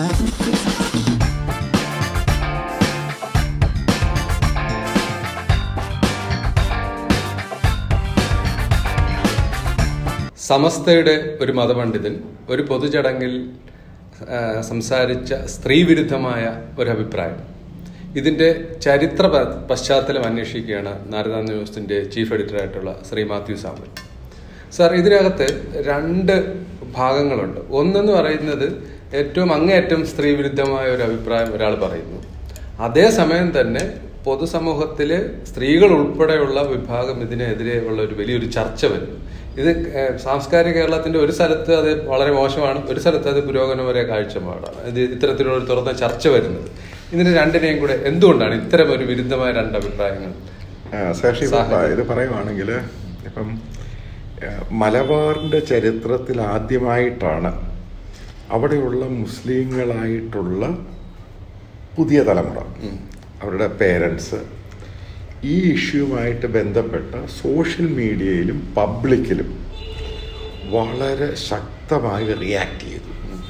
സമസ്തയുടെ ഒരു മതപണ്ഡിതൻ ഒരു പൊതുചടങ്ങിൽ ആ, സംസാരിച്ച സ്ത്രീവിരുദ്ധമായ ഒരു അഭിപ്രായം ഇതിന്റെ ചരിത്ര പ- പശ്ചാത്തലം അന്വേഷിക്കുകയാണ് നാരദ ന്യൂസിന്റെ ചീഫ് എഡിറ്ററായിട്ടുള്ള ശ്രീ മാത്യു സാമ്പൽ സാർ ഇതിനകത്ത് രണ്ട് ഭാഗങ്ങളുണ്ട് ഒന്നെന്ന് പറയുന്നത് ഏറ്റവും അങ്ങേയറ്റം സ്ത്രീവിരുദ്ധമായ ഒരു അഭിപ്രായം ഒരാൾ പറയുന്നു അതേസമയം തന്നെ പൊതുസമൂഹത്തില് സ്ത്രീകൾ ഉൾപ്പെടെയുള്ള വിഭാഗം ഇതിനെതിരെ ഉള്ള ഒരു വലിയൊരു ചർച്ച വരുന്നു ഇത് ഏഹ്, സാംസ്കാരിക കേരളത്തിന്റെ ഒരു സ്ഥലത്ത് അത് വളരെ മോശമാണ് ഒരു സ്ഥലത്ത് അത് പുരോഗമനപര കാഴ്ചപ്പാടാണ് ഇത് ഇത്തരത്തിലുള്ള ഒരു തുറന്ന ചർച്ച വരുന്നത് ഇതിന് രണ്ടിനെയും കൂടെ എന്തുകൊണ്ടാണ് ഇത്തരം ഒരു വിരുദ്ധമായ രണ്ട് അഭിപ്രായങ്ങൾ ആ, സാക്ഷി ഇപ്പൊ സാഹചര്യം. ഇത് പറയുവാണെങ്കിൽ ഇപ്പം ആ, മലബാറിന്റെ ചരിത്രത്തിൽ ആദ്യമായിട്ടാണ് അവിടെയുള്ള മുസ്ലിങ്ങളായിട്ടുള്ള പുതിയ തലമുറ അവരുടെ പേരൻസ് ഈ ഇഷ്യൂവുമായിട്ട് ബന്ധപ്പെട്ട സോഷ്യൽ മീഡിയയിലും പബ്ലിക്കിലും വളരെ ശക്തമായി റിയാക്ട് ചെയ്തു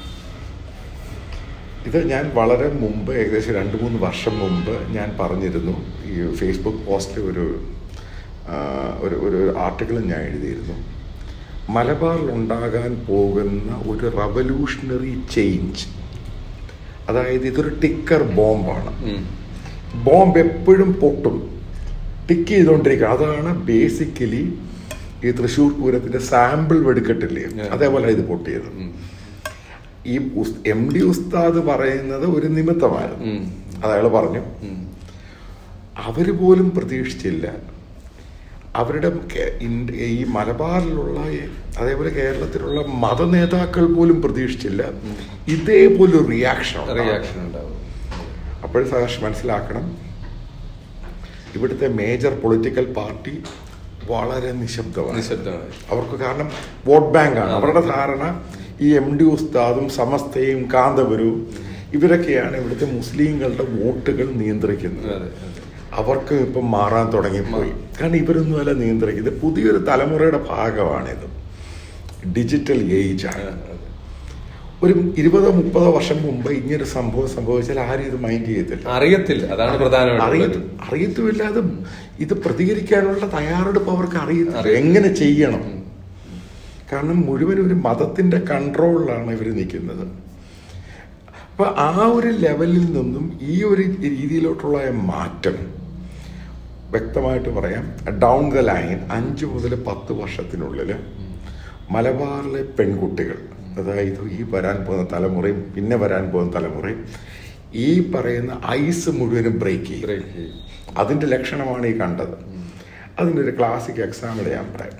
ഇത് ഞാൻ വളരെ മുമ്പ് ഏകദേശം രണ്ട് മൂന്ന് വർഷം മുമ്പ് ഞാൻ പറഞ്ഞിരുന്നു ഈ ഫേസ്ബുക്ക് പോസ്റ്റിൽ ഒരു ആ, ഒരു ഒരു ആർട്ടിക്കിൾ ഞാൻ എഴുതിയിരുന്നു മലബാറിൽ ഉണ്ടാകാൻ പോകുന്ന ഒരു റവല്യൂഷണറി ചേഞ്ച് അതായത് ഇതൊരു ടിക്കർ ബോംബാണ് ഉം. ബോംബ് എപ്പോഴും പൊട്ടും ടിക്ക് ചെയ്തുകൊണ്ടിരിക്കുക അതാണ് ബേസിക്കലി ഈ തൃശ്ശൂർ പൂരത്തിന്റെ സാമ്പിൾ വെടിക്കെട്ടില്ലേ Yeah. അതേപോലെ ഇത് പൊട്ടിയത് ഉം. ഈ എം ഡി ഉസ്താദ് പറയുന്നത് ഒരു നിമിത്തമായിരുന്നു ഉം. അത് അയാൾ പറഞ്ഞു ഉം. അവര് പോലും പ്രതീക്ഷിച്ചില്ല അവരുടെ കേ- ഇന്ത്യ- ഈ മലബാറിലുള്ള ഈ- അതേപോലെ കേരളത്തിലുള്ള മത നേതാക്കൾ പോലും പ്രതീക്ഷിച്ചില്ല ഇതേപോലെ റിയാക്ഷൻ റിയാക്ഷൻ ഉണ്ടാവും അപ്പോഴും സാക്ഷി മനസ്സിലാക്കണം ഇവിടുത്തെ മേജർ പൊളിറ്റിക്കൽ പാർട്ടി വളരെ നിശബ്ദമാണ് നിശബ്ദമായി അവർക്ക് കാരണം വോട്ട് ബാങ്കാണ് അവരുടെ ധാരണ ഈ എം ഡി ഉസ്താദും സമസ്തയും കാന്തപുരവും ഇവരൊക്കെയാണ് ഇവിടുത്തെ മുസ്ലിങ്ങളുടെ വോട്ടുകൾ നിയന്ത്രിക്കുന്നത് അതെ അതെ അവർക്ക് ഇപ്പം മാറാൻ തുടങ്ങിപ്പോയി കാരണം ഇവരൊന്നും അല്ല നിയന്ത്രിക്കുന്നത് പുതിയൊരു തലമുറയുടെ ഭാഗമാണിത് ഡിജിറ്റൽ ഏജ് ആണ് അതെ. ഒരു ഇരുപതോ മുപ്പതോ വർഷം മുമ്പ് ഇങ്ങനൊരു സംഭവം സംഭവിച്ചാൽ ആരും ഇത് മൈൻഡ് ചെയ്യത്തില്ല അറിയത്തില്ല അതാണ് പ്രധാനമായിട്ടുള്ളത് അറിയത്തു അറിയത്തുമില്ല അത് ഇത് പ്രതികരിക്കാനുള്ള തയ്യാറെടുപ്പ് അവർക്ക് അറിയത്തില്ല അറിയത്തില്ല. എങ്ങനെ ചെയ്യണം കാരണം മുഴുവൻ ഒരു മതത്തിന്റെ കൺട്രോളിലാണ് ഇവർ നിൽക്കുന്നത് അപ്പൊ ആ ഒരു ലെവലിൽ നിന്നും ഈ ഒരു രീതിയിലോട്ടുള്ള മാറ്റം വ്യക്തമായിട്ട് പറയാം ഡൗൺ ദ ലൈൻ അഞ്ച് മുതൽ പത്ത് വർഷത്തിനുള്ളിൽ മലബാറിലെ പെൺകുട്ടികൾ അതായത് ഈ വരാൻ പോകുന്ന തലമുറയും പിന്നെ വരാൻ പോകുന്ന തലമുറയും ഈ പറയുന്ന ഐസ് മുഴുവനും ബ്രേക്ക് ചെയ്യും ബ്രേക്ക് ചെയ്യും അതിന്റെ ലക്ഷണമാണ് ഈ കണ്ടത് അതിൻ്റെ ഒരു ക്ലാസിക് എക്സാമ്പിൾ ഞാൻ പറയാം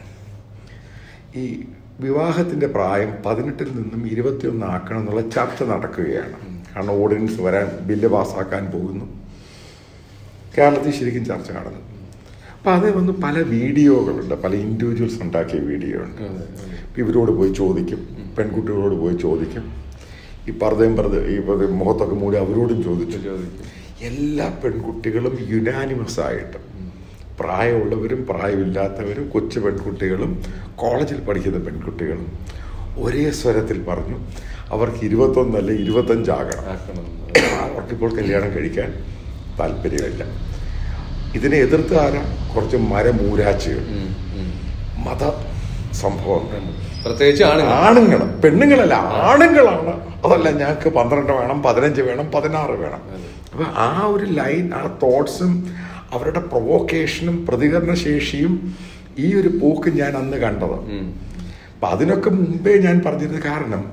ഈ വിവാഹത്തിന്റെ പ്രായം പതിനെട്ടിൽ നിന്നും ഇരുപത്തിയൊന്ന് ആക്കണം എന്നുള്ള ചർച്ച നടക്കുകയാണ് കാരണം ഓർഡിനൻസ് വരാൻ ബില്ല് പാസ്സാക്കാൻ പോകുന്നു കേരളത്തിൽ ശരിക്കും ചർച്ച നടന്നു അപ്പൊ അതേ വന്ന് പല വീഡിയോകളുണ്ട് പല ഇൻഡിവിജ്വൽസ് ഉണ്ടാക്കിയ വീഡിയോ ഉണ്ട് അതെ, അതെ. ഇപ്പൊ ഇവരോട് പോയി ചോദിക്കും പെൺകുട്ടികളോട് പോയി ചോദിക്കും ഈ പർദ്ദയും പർദ്ദ ഈ പർദ്ദ മുഖത്തൊക്കെ മൂടി അവരോടും ചോദിച്ചു ചോദിക്കും. എല്ലാ പെൺകുട്ടികളും യുനാനിമസ് ആയിട്ട് പ്രായമുള്ളവരും പ്രായമില്ലാത്തവരും കൊച്ചു പെൺകുട്ടികളും കോളേജിൽ പഠിക്കുന്ന പെൺകുട്ടികളും ഒരേ സ്വരത്തിൽ പറഞ്ഞു അവർക്ക് ഇരുപത്തൊന്നല്ല ഇരുപത്തഞ്ചാകണം ആക്കണം അവർക്കിപ്പോൾ കല്യാണം കഴിക്കാൻ താല്പര്യമില്ല ഇതിനെ എതിർത്ത് ആരാ കുറച്ച് മരമൂരാച്ചികൾ ഉം, ഉം. മത സംഭവം പ്രത്യേകിച്ച് ആണുങ്ങൾ ആണുങ്ങൾ പെണ്ണുങ്ങളല്ല ആണുങ്ങളാണ് അതല്ല ഞങ്ങൾക്ക് പന്ത്രണ്ട് വേണം പതിനഞ്ച് വേണം പതിനാറ് വേണം അപ്പൊ ആ ഒരു ലൈൻ ആ തോട്ട്സും അവരുടെ പ്രൊവോക്കേഷനും പ്രതികരണ ശേഷിയും ഈ ഒരു പോക്ക് ഞാൻ അന്ന് കണ്ടത് ഉം. അപ്പൊ അതിനൊക്കെ മുമ്പേ ഞാൻ പറഞ്ഞിരുന്നത് കാരണം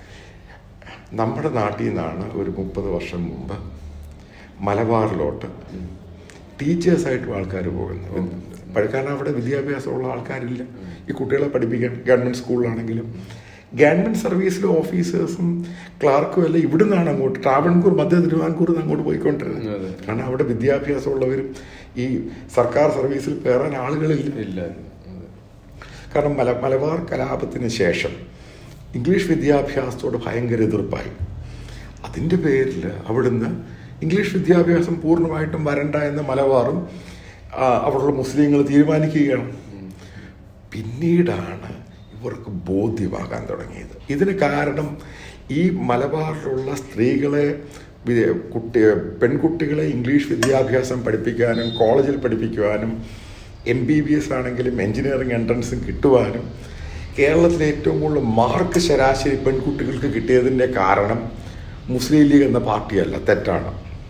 നമ്മുടെ നാട്ടിൽ നിന്നാണ് ഒരു മുപ്പത് വർഷം മുമ്പ് മലബാറിലോട്ട് ടീച്ചേഴ്സായിട്ടും ആൾക്കാർ പോകുന്നത് പഴ- കാരണം അവിടെ വിദ്യാഭ്യാസമുള്ള ആൾക്കാരില്ല ഈ കുട്ടികളെ പഠിപ്പിക്കാൻ ഗവൺമെന്റ് സ്കൂളിലാണെങ്കിലും ഗവൺമെന്റ് സർവീസിലെ ഓഫീസേഴ്സും ക്ലാർക്കും എല്ലാം ഇവിടുന്നാണ് അങ്ങോട്ട് ട്രാവൺകൂർ മധ്യ തിരുവാൻകൂർ നിന്ന് അങ്ങോട്ട് പോയിക്കൊണ്ടിരുന്നത് അതെ. കാരണം അവിടെ വിദ്യാഭ്യാസമുള്ളവരും ഈ സർക്കാർ സർവീസിൽ കയറാൻ ആളുകളില്ല ഇല്ല അതെ. കാരണം മല മലബാർ കലാപത്തിന് ശേഷം ഇംഗ്ലീഷ് വിദ്യാഭ്യാസത്തോട് ഭയങ്കര എതിർപ്പായി അതിൻ്റെ പേരിൽ അവിടുന്ന് ഇംഗ്ലീഷ് വിദ്യാഭ്യാസം പൂർണ്ണമായിട്ടും വരണ്ട എന്ന് മലബാറും ആ, അവിടെയുള്ള മുസ്ലിങ്ങൾ തീരുമാനിക്കുകയാണ് പിന്നീടാണ് ഇവർക്ക് ബോധ്യമാകാൻ തുടങ്ങിയത് ഇതിന് കാരണം ഈ മലബാറിലുള്ള സ്ത്രീകളെ വി- കുട്ടി പെൺകുട്ടികളെ ഇംഗ്ലീഷ് വിദ്യാഭ്യാസം പഠിപ്പിക്കാനും കോളേജിൽ പഠിപ്പിക്കുവാനും എം ബി ബി എസ് ആണെങ്കിലും എഞ്ചിനീയറിംഗ് എൻട്രൻസും കിട്ടുവാനും കേരളത്തിലെ ഏറ്റവും കൂടുതൽ മാർക്ക് ശരാശരി പെൺകുട്ടികൾക്ക് കിട്ടിയതിൻ്റെ കാരണം മുസ്ലിം ലീഗ് എന്ന പാർട്ടിയല്ല തെറ്റാണ്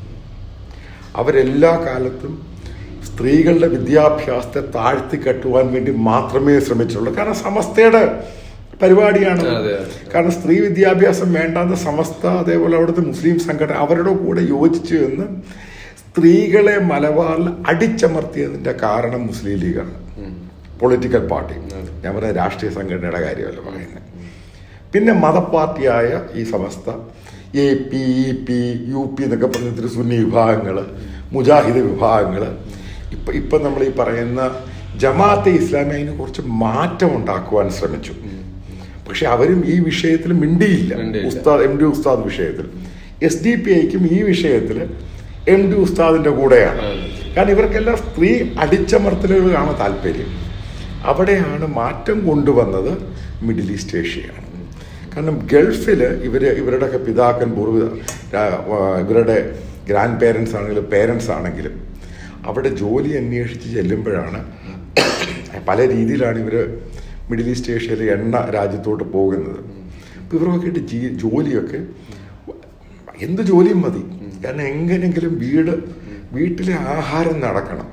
അവരെല്ലാ കാലത്തും സ്ത്രീകളുടെ വിദ്യാഭ്യാസത്തെ താഴ്ത്തി കെട്ടുവാൻ വേണ്ടി മാത്രമേ ശ്രമിച്ചുള്ളൂ കാരണം സമസ്തയുടെ പരിപാടിയാണ് അതെ, അതെ. കാരണം സ്ത്രീ വിദ്യാഭ്യാസം വേണ്ടാത്ത സമസ്ത അതേപോലെ അവിടുത്തെ മുസ്ലിം സംഘടന അവരുടെ കൂടെ യോജിച്ചു എന്ന് സ്ത്രീകളെ മലബാറിൽ അടിച്ചമർത്തിയതിന്റെ കാരണം മുസ്ലിം ലീഗാണ് പൊളിറ്റിക്കൽ പാർട്ടി ഞാൻ പറഞ്ഞ രാഷ്ട്രീയ സംഘടനയുടെ കാര്യമല്ല പറയുന്നത് പിന്നെ മതപാർട്ടിയായ ഈ Samastha A P E P U P എന്നൊക്കെ പറഞ്ഞിട്ട് സുന്നി വിഭാഗങ്ങൾ മുജാഹിദ് വിഭാഗങ്ങൾ ഇപ്പം ഇപ്പം നമ്മൾ ഈ പറയുന്ന ജമാഅത്തെ ഇസ്ലാമി അതിന് കുറച്ച് മാറ്റം ഉണ്ടാക്കുവാൻ ശ്രമിച്ചു പക്ഷെ അവരും ഈ വിഷയത്തിൽ മിണ്ടിയില്ല മിണ്ടിയില്ല. ഉസ്താദ് എം ഡി ഉസ്താദ് വിഷയത്തിൽ എസ് ഡി പി ഐക്കും ഈ വിഷയത്തിൽ എം ഡി ഉസ്താദിന്റെ കൂടെയാണ് കാരണം ഇവർക്കെല്ലാം സ്ത്രീ അടിച്ചമർത്തലുകളാണ് താല്പര്യം അവിടെയാണ് മാറ്റം കൊണ്ടുവന്നത് മിഡിൽ ഈസ്റ്റ് ഏഷ്യയാണ് കാരണം ഗൾഫിൽ ഇവർ ഇവരുടെയൊക്കെ പിതാക്കൻ പൂർവ്വ രാ- ആ, ഇവരുടെ ഗ്രാൻഡ് പേരൻസ് ആണെങ്കിലും പേരൻസ് ആണെങ്കിലും അവിടെ ജോലി അന്വേഷിച്ച് ചെല്ലുമ്പോഴാണ് പല രീതിയിലാണ് ഇവർ മിഡിൽ ഈസ്റ്റ് ഏഷ്യയിലെ എണ്ണ രാജ്യത്തോട്ട് പോകുന്നത് അപ്പോൾ ഇവർക്കൊക്കെ ആയിട്ട് ജീ ജോലിയൊക്കെ എന്ത് ജോലിയും മതി കാരണം എങ്ങനെങ്കിലും വീട് വീട്ടിലെ ആഹാരം നടക്കണം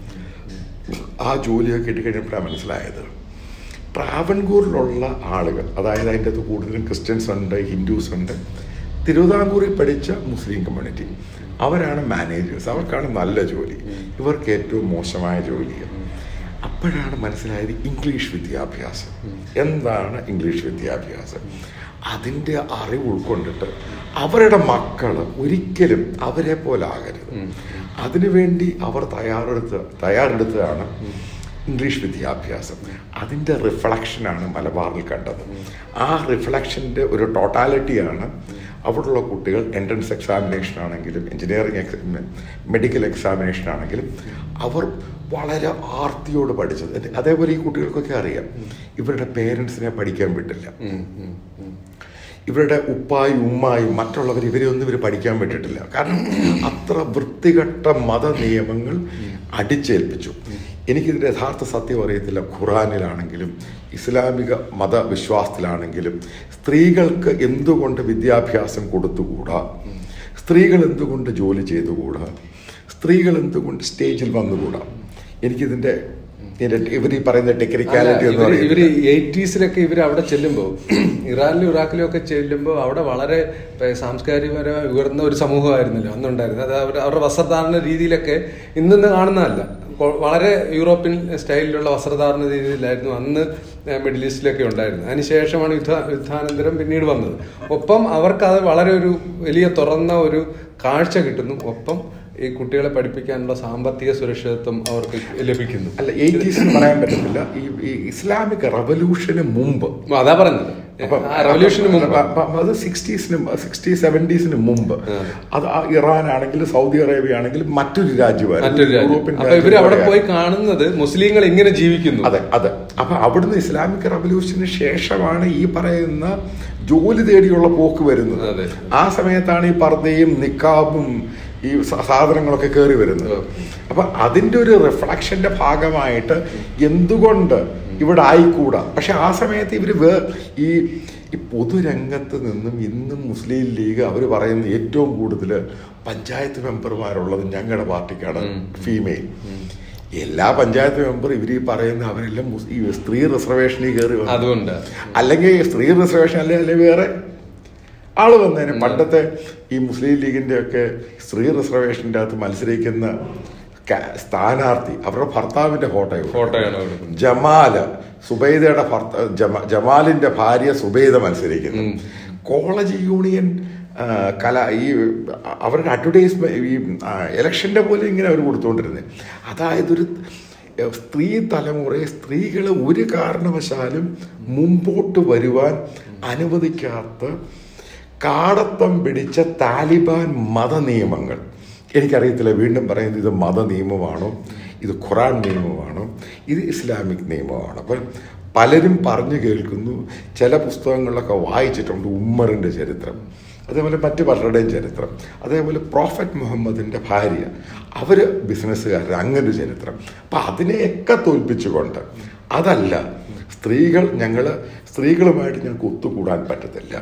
ആ ജോലിയൊക്കെ കിട്ടിക്കഴിഞ്ഞപ്പോഴാണ് മനസ്സിലായത് ട്രാവൻകൂറിലുള്ള ആളുകൾ അതായത് അതിൻ്റെ അകത്ത് കൂടുതലും ക്രിസ്ത്യൻസ് ഉണ്ട് ഹിന്ദുസ് ഉണ്ട് തിരുവിതാംകൂറിൽ പഠിച്ച മുസ്ലിം കമ്മ്യൂണിറ്റി അവരാണ് മാനേജേഴ്സ് അവർക്കാണ് നല്ല ജോലി ഇവർക്ക് ഏറ്റവും മോശമായ ജോലി അപ്പോഴാണ് മനസ്സിലായത് ഇംഗ്ലീഷ് വിദ്യാഭ്യാസം എന്താണ് ഇംഗ്ലീഷ് വിദ്യാഭ്യാസം അതിൻ്റെ അറിവ് ഉൾക്കൊണ്ടിട്ട് അവരുടെ മക്കൾ ഒരിക്കലും അവരെ പോലെ ആകരുത് അതിനുവേണ്ടി അവർ തയ്യാറെടുത്ത് തയ്യാറെടുത്തതാണ് ഇംഗ്ലീഷ് വിദ്യാഭ്യാസം അതിൻ്റെ റിഫ്ലക്ഷനാണ് മലബാറിൽ കണ്ടത് ആ റിഫ്ലക്ഷൻ്റെ ഒരു ടോട്ടാലിറ്റിയാണ് അവിടെയുള്ള കുട്ടികൾ എൻട്രൻസ് എക്സാമിനേഷൻ ആണെങ്കിലും എഞ്ചിനീയറിംഗ് എക്സാ മെഡിക്കൽ എക്സാമിനേഷൻ ആണെങ്കിലും അവർ വളരെ ആർത്തിയോട് പഠിച്ചത് എന്നിട്ട് അതേപോലെ ഈ കുട്ടികൾക്കൊക്കെ അറിയാം ഇവരുടെ പേരൻസിനെ പഠിക്കാൻ വിട്ടില്ല ഇവരുടെ ഉപ്പായും ഉമ്മായും മറ്റുള്ളവർ ഇവരെ ഒന്നും ഇവർ പഠിക്കാൻ വിട്ടിട്ടില്ല കാരണം അത്ര വൃത്തികെട്ട മത നിയമങ്ങൾ അടിച്ചേൽപ്പിച്ചു എനിക്കിതിൻ്റെ യഥാർത്ഥ സത്യം അറിയത്തില്ല ഖുറാനിലാണെങ്കിലും ഇസ്ലാമിക മതവിശ്വാസത്തിലാണെങ്കിലും സ്ത്രീകൾക്ക് എന്തുകൊണ്ട് വിദ്യാഭ്യാസം കൊടുത്തുകൂടാ സ്ത്രീകൾ എന്തുകൊണ്ട് ജോലി ചെയ്തുകൂടാ സ്ത്രീകൾ എന്തുകൊണ്ട് സ്റ്റേജിൽ വന്നുകൂടാ എനിക്കിതിൻ്റെ ഇവർ ഈ പറയുന്ന ടെക്നിക്കാലിറ്റി എന്ന് ഇവര് ഇവര് പറയുന്നത് എയ്റ്റീസിലൊക്കെ ഇവർ അവിടെ ചെല്ലുമ്പോൾ ഇറാനിലും ഇറാഖിലും ഒക്കെ ചെല്ലുമ്പോൾ അവിടെ വളരെ ഇപ്പൊ സാംസ്കാരികപരമായി ഉയർന്ന ഒരു സമൂഹമായിരുന്നല്ലോ അന്നുണ്ടായിരുന്നത് അത് അവർ അവരുടെ വസ്ത്രധാരണ രീതിയിലൊക്കെ ഇന്നിന്ന് കാണുന്നതല്ല കൊ- വളരെ യൂറോപ്യൻ സ്റ്റൈലിലുള്ള വസ്ത്രധാരണ രീതിയിലായിരുന്നു അന്ന് മിഡിൽ ഈസ്റ്റിലൊക്കെ ഉണ്ടായിരുന്നത് അതിനുശേഷമാണ് യുദ്ധ യുദ്ധാനന്തരം പിന്നീട് വന്നത് ഒപ്പം അവർക്ക് അത് വളരെ ഒരു വലിയ തുറന്ന ഒരു കാഴ്ച കിട്ടുന്നു ഒപ്പം ഈ കുട്ടികളെ പഠിപ്പിക്കാനുള്ള സാമ്പത്തിക സുരക്ഷിതത്വം അവർക്ക് ലഭിക്കുന്നു അല്ല എയ്റ്റീസ് പറയാൻ പറ്റത്തില്ല ഈ ഈ ഇസ്ലാമിക് റവല്യൂഷന് മുമ്പ് അതാ പറഞ്ഞത് അപ്പം ആ റവല്യൂഷന് മുമ്പ് അപ്പം- അപ്പം അത് സിക്സ്റ്റീസിന് സിക്സ്റ്റി സെവൻറ്റീസിന് മുമ്പ് അത് ആ ഇറാൻ ആണെങ്കിലും സൗദി അറേബ്യ ആണെങ്കിലും മറ്റൊരു രാജ്യമായിരുന്നു മറ്റൊരു രാജ്യം യൂറോപ്യൻ അപ്പൊ ഇവര് അവിടെ രാജ്യം പോയി കാണുന്നത് മുസ്ലിങ്ങൾ ഇങ്ങനെ ജീവിക്കുന്നു അതെ അതെ അപ്പൊ അവിടുന്ന് ഇസ്ലാമിക് റവല്യൂഷന് ശേഷമാണ് ഈ പറയുന്ന ജോലി തേടിയുള്ള പോക്ക് വരുന്നത് അതെ. ആ സമയത്താണ് ഈ പർദ്ദയും നിക്കാബും ഈ സ- സാധനങ്ങളൊക്കെ കയറി വരുന്നത് അപ്പൊ അതിന്റെ ഒരു റിഫ്ലക്ഷന്റെ ഭാഗമായിട്ട് എന്തുകൊണ്ട് ഇവിടെ ആയിക്കൂടാ പക്ഷെ ആ സമയത്ത് ഇവര് വേ ഈ ഈ പൊതുരംഗത്ത് നിന്നും ഇന്നും മുസ്ലിം ലീഗ് അവർ പറയുന്ന ഏറ്റവും കൂടുതൽ പഞ്ചായത്ത് മെമ്പർമാരുള്ളത് ഞങ്ങളുടെ പാർട്ടിക്കാണ് ഫീമെയിൽ എല്ലാ പഞ്ചായത്ത് മെമ്പർ ഇവർ ഈ പറയുന്ന അവരെല്ലാം മുസ്- ഈ സ്ത്രീ റിസർവേഷനിൽ കയറി വന്നു അതുകൊണ്ട് അല്ലെങ്കിൽ സ്ത്രീ റിസർവേഷൻ അല്ലെ അല്ലെ വേറെ ആള് വന്നേനെ പണ്ടത്തെ ഈ മുസ്ലിം ലീഗിന്റെ ഒക്കെ സ്ത്രീ റിസർവേഷന്റെ അകത്ത് മത്സരിക്കുന്ന ക- സ്ഥാനാർത്ഥി അവരുടെ ഭർത്താവിന്റെ ഫോട്ടോ ഫോട്ടോയാണ് കൊടുക്കുന്നത് ജമാല് സുബൈദയുടെ ഭർത്ത ജമ- ജമാലിന്റെ ഭാര്യ സുബൈദ മത്സരിക്കുന്നു കോളേജ് യൂണിയൻ ആ, കല ഈ അവരുടെ അഡ്വർടൈസ്മെന്റ് ഈ ആ, ഇലക്ഷന്റെ പോലെ ഇങ്ങനെ അവർ കൊടുത്തുകൊണ്ടിരുന്നത് അതായത് ഒരു ഏ, സ്ത്രീ തലമുറയെ സ്ത്രീകളെ ഒരു കാരണവശാലും മുമ്പോട്ട് വരുവാൻ അനുവദിക്കാത്ത കാടത്തം പിടിച്ച താലിബാൻ മത നിയമങ്ങൾ എനിക്കറിയത്തില്ല വീണ്ടും പറയുന്നത് ഇത് മത നിയമമാണോ ഇത് ഖുറാൻ നിയമമാണോ ഇത് ഇസ്ലാമിക് നിയമമാണോ അപ്പം പലരും പറഞ്ഞു കേൾക്കുന്നു ചില പുസ്തകങ്ങളിലൊക്കെ വായിച്ചിട്ടുണ്ട് ഉമ്മറിൻ്റെ ചരിത്രം അതേപോലെ മറ്റു പലരുടെയും ചരിത്രം അതേപോലെ പ്രോഫറ്റ് മുഹമ്മദിൻ്റെ ഭാര്യ അവർ ബിസിനസ്സുകാർ അങ്ങനെ ഒരു ചരിത്രം അപ്പം അതിനെയൊക്കെ തോൽപ്പിച്ചുകൊണ്ട് അതല്ല സ്ത്രീകൾ ഞങ്ങൾ സ്ത്രീകളുമായിട്ട് ഞങ്ങൾക്ക് ഒത്തുകൂടാൻ പറ്റത്തില്ല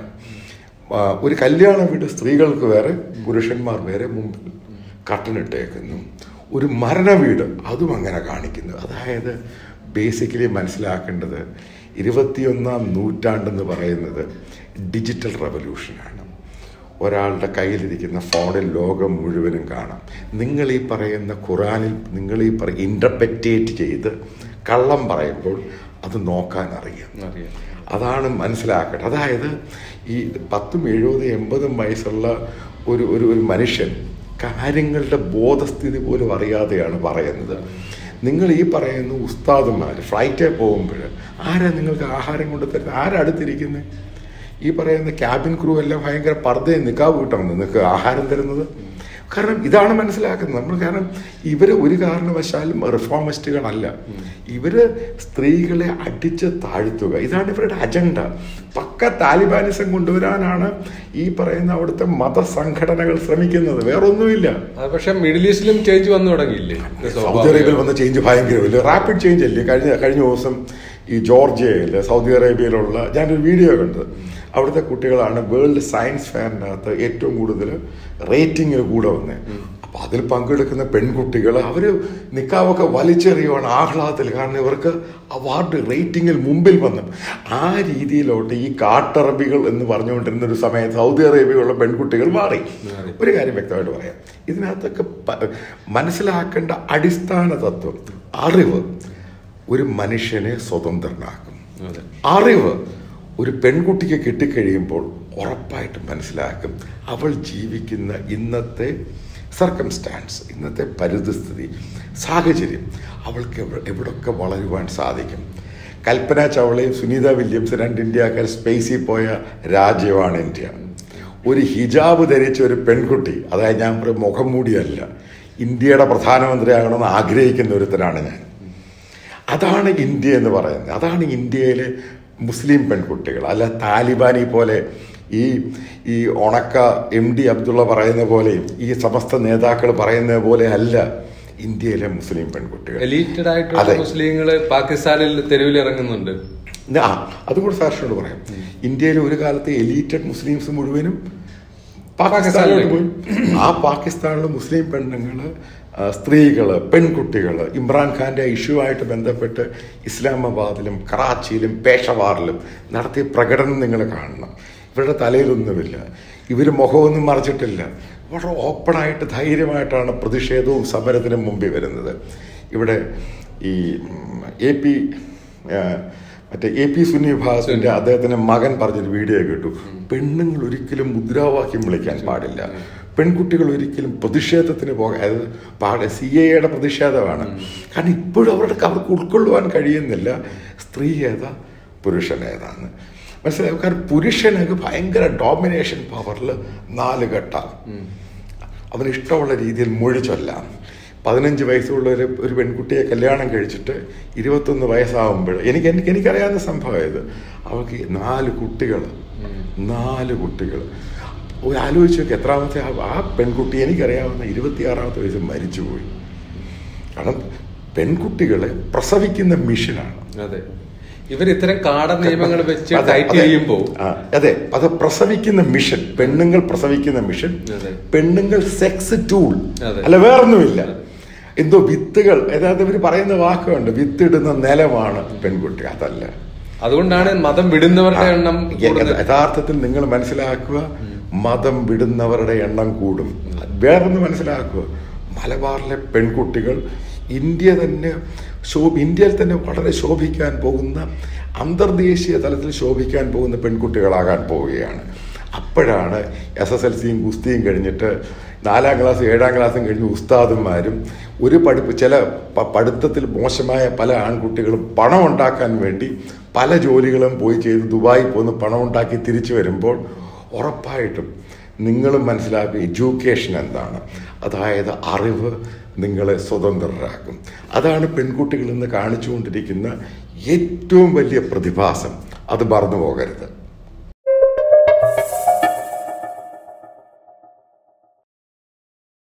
ആ, ഒരു കല്യാണ വീട് സ്ത്രീകൾക്ക് വേറെ പുരുഷന്മാർ വേറെ മുമ്പിൽ കട്ടനിട്ടേക്കുന്നു ഒരു മരണ വീട് അതും അങ്ങനെ കാണിക്കുന്നു അതായത് ബേസിക്കലി മനസ്സിലാക്കേണ്ടത് ഇരുപത്തിയൊന്നാം നൂറ്റാണ്ടെന്ന് പറയുന്നത് ഡിജിറ്റൽ റവല്യൂഷനാണ് ഒരാളുടെ കയ്യിലിരിക്കുന്ന ഫോണിൽ ലോകം മുഴുവനും കാണാം നിങ്ങൾ ഈ പറയുന്ന ഖുറാനിൽ നിങ്ങൾ ഈ പറ ഇൻ്റർപ്രറ്റേറ്റ് ചെയ്ത് കള്ളം പറയുമ്പോൾ അത് നോക്കാൻ അറിയാം അറിയാം അതാണ് മനസ്സിലാക്കേണ്ടത് അതായത് ഈ പത്തും എഴുപതും എൺപതും വയസ്സുള്ള ഒരു ഒരു ഒരു മനുഷ്യൻ കാര്യങ്ങളുടെ ബോധസ്ഥിതി പോലും അറിയാതെയാണ് പറയുന്നത് നിങ്ങൾ ഈ പറയുന്ന ഉസ്താദുമാർ ഫ്ലൈറ്റിൽ പോകുമ്പോൾ ആരാ നിങ്ങൾക്ക് ആഹാരം കൊണ്ട് തരുന്നത് ആരാ അടുത്തിരിക്കുന്നത് ഈ പറയുന്ന ക്യാബിൻ ക്രൂ എല്ലാം ഭയങ്കര പർദ്ദയും നിക്കാവ് കിട്ടണം നിങ്ങൾക്ക് ആഹാരം തരുന്നത് കാരണം ഇതാണ് മനസ്സിലാക്കുന്നത് നമ്മൾ കാരണം ഇവര് ഒരു കാരണവശാലും റിഫോമിസ്റ്റുകളല്ല ഇവര് സ്ത്രീകളെ അടിച്ച് താഴ്ത്തുക ഇതാണ് ഇവരുടെ അജണ്ട പക്ക താലിബാനിസം കൊണ്ടുവരാനാണ് ഈ പറയുന്ന അവിടുത്തെ മതസംഘടനകൾ ശ്രമിക്കുന്നത് വേറൊന്നുമില്ല അത് പക്ഷെ മിഡിൽ ഈസ്റ്റിലും ചേഞ്ച് വന്നു തുടങ്ങിയില്ലേ ഇത് സൗദി സ്വാഭാവികം. അറേബ്യയിൽ വന്ന ചേഞ്ച് ഭയങ്കരമില്ല റാപ്പിഡ് ചേഞ്ച് അല്ലേ കഴിഞ്ഞ കഴിഞ്ഞ ദിവസം ഈ ജോർജിയയിൽ സൗദി അറേബ്യയിലുള്ള ഞാനൊരു വീഡിയോ കണ്ടത് അവിടുത്തെ കുട്ടികളാണ് വേൾഡ് സയൻസ് ഫെയറിനകത്ത് ഏറ്റവും കൂടുതൽ റേറ്റിംഗിൽ കൂടെ വന്നത് അപ്പൊ അതിൽ പങ്കെടുക്കുന്ന പെൺകുട്ടികൾ അവര് നിക്കാവൊക്കെ വലിച്ചെറിയുവാണ് ആഹ്ലാദത്തിൽ കാരണം ഇവർക്ക് അവാർഡ് റേറ്റിംഗിൽ മുമ്പിൽ വന്നു ആ രീതിയിലോട്ട് ഈ കാട്ടറബികൾ എന്ന് പറഞ്ഞുകൊണ്ടിരുന്ന ഒരു സമയത്ത് സൗദി അറേബ്യയിലുള്ള പെൺകുട്ടികൾ മാറി ഒരു കാര്യം വ്യക്തമായിട്ട് പറയാം ഇതിനകത്തൊക്കെ പ- മനസ്സിലാക്കേണ്ട അടിസ്ഥാന തത്വം അറിവ് ഒരു മനുഷ്യനെ സ്വതന്ത്രനാക്കും അതെ അറിവ് ഒരു പെൺകുട്ടിക്ക് കിട്ടിക്കഴിയുമ്പോൾ ഉറപ്പായിട്ടും മനസ്സിലാക്കും അവൾ ജീവിക്കുന്ന ഇന്നത്തെ സർക്കംസ്റ്റാൻസ് ഇന്നത്തെ പരിതസ്ഥിതി സാഹചര്യം അവൾക്ക് എവിടെ എവിടൊക്കെ വളരുവാൻ സാധിക്കും കൽപ്പന ചൗളയും സുനീത വില്യംസ് രണ്ട് ഇന്ത്യക്കാർ സ്പേസിൽ പോയ രാജ്യമാണ് ഇന്ത്യ ഒരു ഹിജാബ് ധരിച്ച ഒരു പെൺകുട്ടി അതായത് ഞാൻ പറയും മുഖം മൂടിയല്ല ഇന്ത്യയുടെ പ്രധാനമന്ത്രിയാകണമെന്ന് ആഗ്രഹിക്കുന്ന ഒരുത്തനാണ് ഞാൻ അതാണ് ഇന്ത്യ എന്ന് പറയുന്നത് അതാണ് ഇന്ത്യയിലെ മുസ്ലിം പെൺകുട്ടികൾ അല്ല താലിബാനി പോലെ ഈ ഈ ഉണക്ക എം ഡി അബ്ദുള്ള പറയുന്ന പോലെയും ഈ സമസ്ത നേതാക്കൾ പറയുന്നത് പോലെ അല്ല ഇന്ത്യയിലെ മുസ്ലിം പെൺകുട്ടികൾ എലീറ്റഡ് ആയിട്ടുള്ള അതെ. മുസ്ലിങ്ങള് പാകിസ്ഥാനിൽ തെരുവിൽ ഇറങ്ങുന്നുണ്ട് ആ അതുകൂടെ സാറിനോട് പറയാം ഇന്ത്യയിലെ ഒരു കാലത്ത് എലീറ്റഡ് മുസ്ലിംസ് മുഴുവനും പാകിസ്ഥാനിലോട്ട് പോയി ആ പാകിസ്ഥാനിലെ മുസ്ലിം പെണ്ണുങ്ങള് ആ, സ്ത്രീകള് പെൺകുട്ടികള് ഇമ്രാൻഖാന്റെ ഇഷ്യൂ ആയിട്ട് ബന്ധപ്പെട്ട് ഇസ്ലാമാബാദിലും കറാച്ചിയിലും പേഷവാറിലും നടത്തിയ പ്രകടനം നിങ്ങൾ കാണണം ഇവരുടെ തലയിലൊന്നുമില്ല ഇവർ മുഖമൊന്നും മറച്ചിട്ടില്ല വളരെ ഓപ്പണായിട്ട് ധൈര്യമായിട്ടാണ് പ്രതിഷേധവും സമരത്തിനും മുമ്പിൽ വരുന്നത് ഇവിടെ ഈ എ പി മറ്റേ എ പി സുന്നി വിഭാഗത്തിന്റെ അദ്ദേഹത്തിന്റെ മകൻ പറഞ്ഞൊരു വീഡിയോ കേട്ടു പെണ്ണുങ്ങൾ ഒരിക്കലും മുദ്രാവാക്യം വിളിക്കാൻ പാടില്ല പെൺകുട്ടികൾ ഒരിക്കലും പ്രതിഷേധത്തിന് പോകാൻ അതായത് പാടെ സി എയുടെ പ്രതിഷേധമാണ് കാരണം ഇപ്പോഴും അവരുടെ അവർക്ക് ഉൾക്കൊള്ളുവാൻ കഴിയുന്നില്ല സ്ത്രീ ഏതാ പുരുഷൻ ഏതാന്ന് മനസ്സിലാവും കാരണം പുരുഷനൊക്കെ ഭയങ്കര ഡോമിനേഷൻ പവറിൽ നാല് ഘട്ടം അവന് ഇഷ്ടമുള്ള രീതിയിൽ മൊഴി ചൊല്ലാം പതിനഞ്ച് വയസ്സുള്ള ഒരു ഒരു പെൺകുട്ടിയെ കല്യാണം കഴിച്ചിട്ട് ഇരുപത്തൊന്ന് വയസ്സാകുമ്പോൾ എനിക്ക് എനിക്ക് എനിക്കറിയാവുന്ന സംഭവം ഇത് അവൾക്ക് നാല് കുട്ടികൾ നാല് കുട്ടികൾ ഒരു ആലോചിച്ച് നോക്കി എത്രാമത്തെ ആ- ആ പെൺകുട്ടി എനിക്കറിയാവുന്ന ഇരുപത്തിയാറാമത്തെ വയസ്സ് മരിച്ചുപോയി കാരണം പെൺകുട്ടികളെ പ്രസവിക്കുന്ന മിഷനാണ് അതെ ഇവർ ഇത്തരം കാട നിയമങ്ങൾ വെച്ച് അതെ, ടൈറ്റ് അതെ. ചെയ്യുമ്പോൾ ആ, അതെ അത് പ്രസവിക്കുന്ന മിഷൻ പെണ്ണുങ്ങൾ പ്രസവിക്കുന്ന മിഷൻ അതെ. പെണ്ണുങ്ങൾ സെക്സ് ടൂൾ അതെ. അല്ല വേറൊന്നുമില്ല എന്തോ വിത്തുകൾ അതായത് ഇവർ പറയുന്ന വാക്കുണ്ട് വിത്തിടുന്ന നിലമാണ് പെൺകുട്ടി അതല്ല അതുകൊണ്ടാണ് മതം വിടുന്നവരുടെ എണ്ണം യ- കൂടുതൽ. യഥാർത്ഥത്തിൽ നിങ്ങൾ മനസ്സിലാക്കുക മതം വിടുന്നവരുടെ എണ്ണം കൂടും വേറൊന്ന് മനസ്സിലാക്കുക മലബാറിലെ പെൺകുട്ടികൾ ഇന്ത്യ തന്നെ ശോഭ ഇന്ത്യയിൽ തന്നെ വളരെ ശോഭിക്കാൻ പോകുന്ന അന്തർദേശീയ തലത്തിൽ ശോഭിക്കാൻ പോകുന്ന പെൺകുട്ടികളാകാൻ പോവുകയാണ് അപ്പോഴാണ് എസ് എസ് എൽ സിയും ഗുസ്തിയും കഴിഞ്ഞിട്ട് നാലാം ക്ലാസ് ഏഴാം ക്ലാസ്സും കഴിഞ്ഞ് ഉസ്താദുമാരും ഒരു പഠിപ്പ് ചില പ- പഠിത്തത്തിൽ മോശമായ പല ആൺകുട്ടികളും പണം ഉണ്ടാക്കാൻ വേണ്ടി പല ജോലികളും പോയി ചെയ്ത് ദുബായി പോന്ന് പണം ഉണ്ടാക്കി തിരിച്ചു വരുമ്പോൾ ഉറപ്പായിട്ടും നിങ്ങളും മനസ്സിലാക്കുക എഡ്യൂക്കേഷൻ എന്താണ് അതായത് അറിവ് നിങ്ങളെ സ്വതന്ത്രരാക്കും അതാണ് പെൺകുട്ടികൾ ഇന്ന് കാണിച്ചുകൊണ്ടിരിക്കുന്ന ഏറ്റവും വലിയ പ്രതിഭാസം അത് മറന്നു പോകരുത്